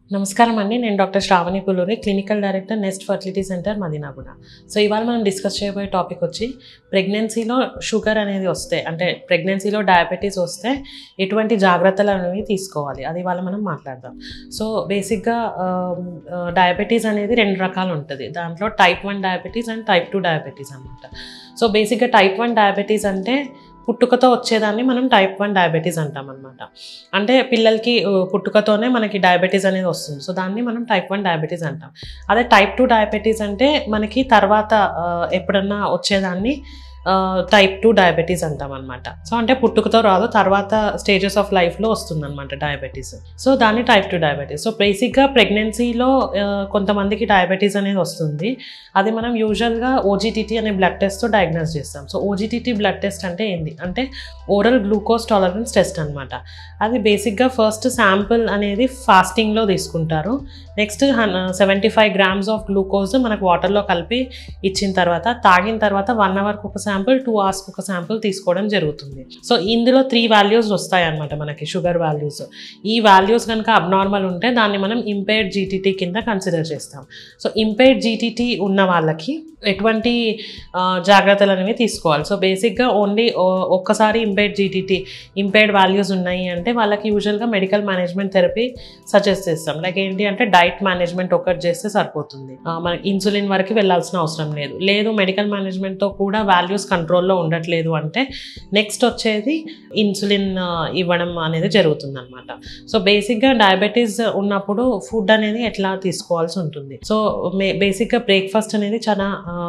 నమస్కారం అండి నేను doctor Sravani Pulluri clinical director Nest fertility centre Madinaguda so ఇవాళ మనం డిస్కస్ చేయబోయే టాపిక్ వచ్చి ప్రెగ్నెన్సీలో షుగర్ అనేది వస్తే అంటే ప్రెగ్నెన్సీలో డయాబెటీస్ వస్తే ఎటువంటి జాగ్రత్తలు అనేవి తీసుకోవాలి అది ఇవాళ మనం మాట్లాడదాం సో బేసిక్గా డయాబెటీస్ అనేది రెండు రకాలు ఉంటుంది దాంట్లో type one diabetes and type two diabetes అనమాట సో బేసిక్గా టైప్ వన్ డయాబెటీస్ అంటే పుట్టుకతో వచ్చేదాన్ని మనం టైప్ వన్ డయాబెటీస్ అంటాం అనమాట అంటే పిల్లలకి ఆ, పుట్టుకతోనే మనకి డయాబెటీస్ అనేది వస్తుంది సో దాన్ని మనం టైప్ వన్ డయాబెటీస్ అంటాం అదే టైప్ టూ డయాబెటీస్ అంటే మనకి తర్వాత ఆ, ఎప్పుడన్నా వచ్చేదాన్ని టైప్ టూ డయాబెటీస్ అంటాం అనమాట సో అంటే పుట్టుకతో రాదు తర్వాత స్టేజెస్ ఆఫ్ లైఫ్లో వస్తుంది అనమాట డయాబెటీస్ సో దాన్ని టైప్ టూ డయాబెటీస్ సో బేసిక్గా ప్రెగ్నెన్సీలో కొంతమందికి డయాబెటీస్ అనేది వస్తుంది అది మనం యూజువల్గా ఓజీటీటీ అనే బ్లడ్ టెస్ట్తో డయాగ్నోస్ చేస్తాం సో ఓజీటీటీ బ్లడ్ టెస్ట్ అంటే ఏంటి అంటే ఓరల్ గ్లూకోజ్ టాలరెన్స్ టెస్ట్ అనమాట అది బేసిక్గా ఫస్ట్ శాంపుల్ అనేది ఫాస్టింగ్లో తీసుకుంటారు next seventy five grams of glucose మనకు వాటర్లో కలిపి ఇచ్చిన తర్వాత తాగిన తర్వాత వన్ అవర్కి ఒక శాంపుల్ టూ అవర్స్కి ఒక శాంపుల్ తీసుకోవడం జరుగుతుంది సో ఇందులో త్రీ వాల్యూస్ వస్తాయి అనమాట మనకి షుగర్ వాల్యూస్ ఈ వాల్యూస్ కనుక అబ్నార్మల్ ఉంటే దాన్ని మనం ఇంపేర్డ్ జీటీటీ కింద కన్సిడర్ చేస్తాం సో ఇంపేర్డ్ జీటీటీ ఉన్న వాళ్ళకి ఎటువంటి ఆ, జాగ్రత్తలు అనేవి తీసుకోవాలి సో బేసిక్గా ఓన్లీ ఒక్కసారి ఇంపేర్డ్ జీటీటీ ఇంపేర్డ్ వాల్యూస్ ఉన్నాయి అంటే వాళ్ళకి యూజువల్గా మెడికల్ మేనేజ్మెంట్ థెరపీ సజెస్ట్ చేస్తాం లైక్ ఏంటి అంటే డైట్ మేనేజ్మెంట్ ఒకటి చేస్తే సరిపోతుంది ఆ, మనకి ఇన్సులిన్ వరకు వెళ్ళాల్సిన అవసరం లేదు లేదు మెడికల్ మేనేజ్మెంట్తో కూడా వాల్యూస్ కంట్రోల్లో ఉండట్లేదు అంటే నెక్స్ట్ వచ్చేది ఇన్సులిన్ ఆ, ఇవ్వడం అనేది జరుగుతుంది అనమాట సో బేసిక్గా డయాబెటీస్ ఉన్నప్పుడు ఫుడ్ అనేది ఎట్లా తీసుకోవాల్సి ఉంటుంది సో బేసిక్గా బ్రేక్ఫాస్ట్ అనేది చాలా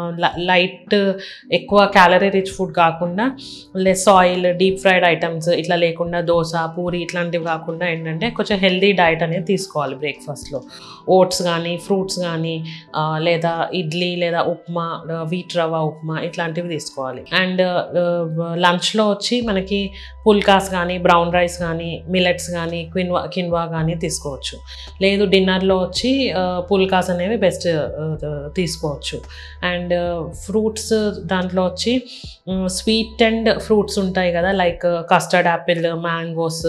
లైట్ ఎక్కువ క్యాలరీ రిచ్ ఫుడ్ కాకుండా less oil deep fried items ఇట్లా లేకుండా దోశ పూరి ఇట్లాంటివి కాకుండా ఏంటంటే కొంచెం హెల్దీ డైట్ అనేది తీసుకోవాలి బ్రేక్ఫాస్ట్లో ఓట్స్ కానీ ఫ్రూట్స్ కానీ ఆ, లేదా ఇడ్లీ లేదా ఉప్మా వీట్ రవ్వ ఉప్మా ఇట్లాంటివి తీసుకోవాలి అండ్ లంచ్లో వచ్చి మనకి పుల్కాస్ కానీ బ్రౌన్ రైస్ కానీ మిలెట్స్ కానీ క్విన్వా కిన్వా కానీ తీసుకోవచ్చు లేదు డిన్నర్లో వచ్చి ఆ, పుల్కాస్ అనేవి బెస్ట్ తీసుకోవచ్చు అండ్ ఫ్రూట్స్ దాంట్లో వచ్చి స్వీట్ అండ్ ఫ్రూట్స్ ఉంటాయి కదా like custard apple mangoes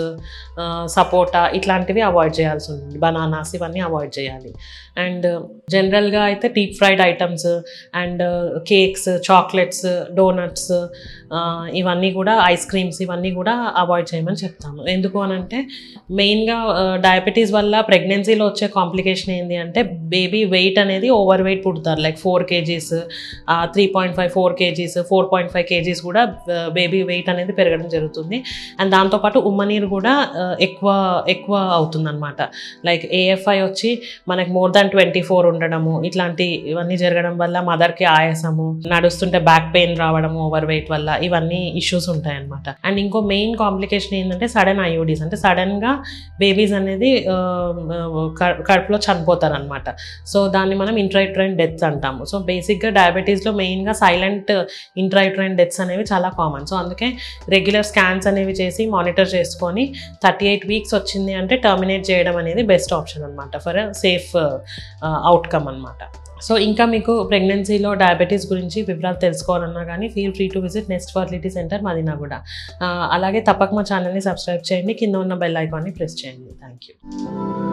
sapota ఇట్లాంటివి అవాయిడ్ చేయాల్సి ఉంటుంది బనానాస్ ఇవన్నీ అవాయిడ్ చేయాలి అండ్ జనరల్గా అయితే deep fried items and cakes chocolates donuts ఇవన్నీ కూడా ఐస్ క్రీమ్స్ ఇవన్నీ కూడా అవాయిడ్ చేయమని చెప్తాము ఎందుకు అని అంటే మెయిన్గా డయాబెటీస్ వల్ల ప్రెగ్నెన్సీలో వచ్చే కాంప్లికేషన్ ఏంటి అంటే బేబీ వెయిట్ అనేది ఓవర్ వెయిట్ పుడతారు like four kgs three point five four kgs four point five kgs కూడా బేబీ వెయిట్ అనేది పెరగడం జరుగుతుంది అండ్ దాంతోపాటు ఉమ్మనీరు కూడా ఆ, ఎక్కువ ఎక్కువ అవుతుందన్నమాట లైక్ ఏఎఫ్ఐ వచ్చి మనకి మోర్ దాన్ ట్వంటీ ఫోర్ ఉండడము ఇట్లాంటి ఇవన్నీ జరగడం వల్ల మదర్కి ఆయాసము నడుస్తుంటే బ్యాక్ పెయిన్ రావడము ఓవర్ వెయిట్ వల్ల ఇవన్నీ ఇష్యూస్ ఉంటాయన్నమాట అండ్ ఇంకో మెయిన్ కాంప్లికేషన్ ఏంటంటే సడన్ ఐఓడీస్ అంటే సడన్గా బేబీస్ అనేది ఆ, క- కడుపులో చనిపోతారు అనమాట సో దాన్ని మనం ఇంట్రైట్రైన్ డెత్స్ అంటాము సో బేసిక్గా డయాబెటీస్లో మెయిన్గా సైలెంట్ ఇంట్రైట్రైన్ డెత్స్ అనేవి చాలా కామన్ సో అందుకే రెగ్యులర్ స్కాన్స్ అనేవి చేసి మానిటర్ చేసుకొని థర్టీ ఎయిట్ వీక్స్ వచ్చింది అంటే టర్మినేట్ చేయడం అనేది బెస్ట్ ఆప్షన్ అనమాట ఫర్ సేఫ్ అవుట్కమ్ అనమాట సో ఇంకా మీకు ప్రెగ్నెన్సీలో డయాబెటీస్ గురించి వివరాలు తెలుసుకోవాలన్నా కానీ feel free to visit Nest fertility centre Madina కూడా అలాగే తప్పక మా ఛానల్ని సబ్స్క్రైబ్ చేయండి కింద ఉన్న బెల్ ఐకాన్ని ప్రెస్ చేయండి థ్యాంక్ యూ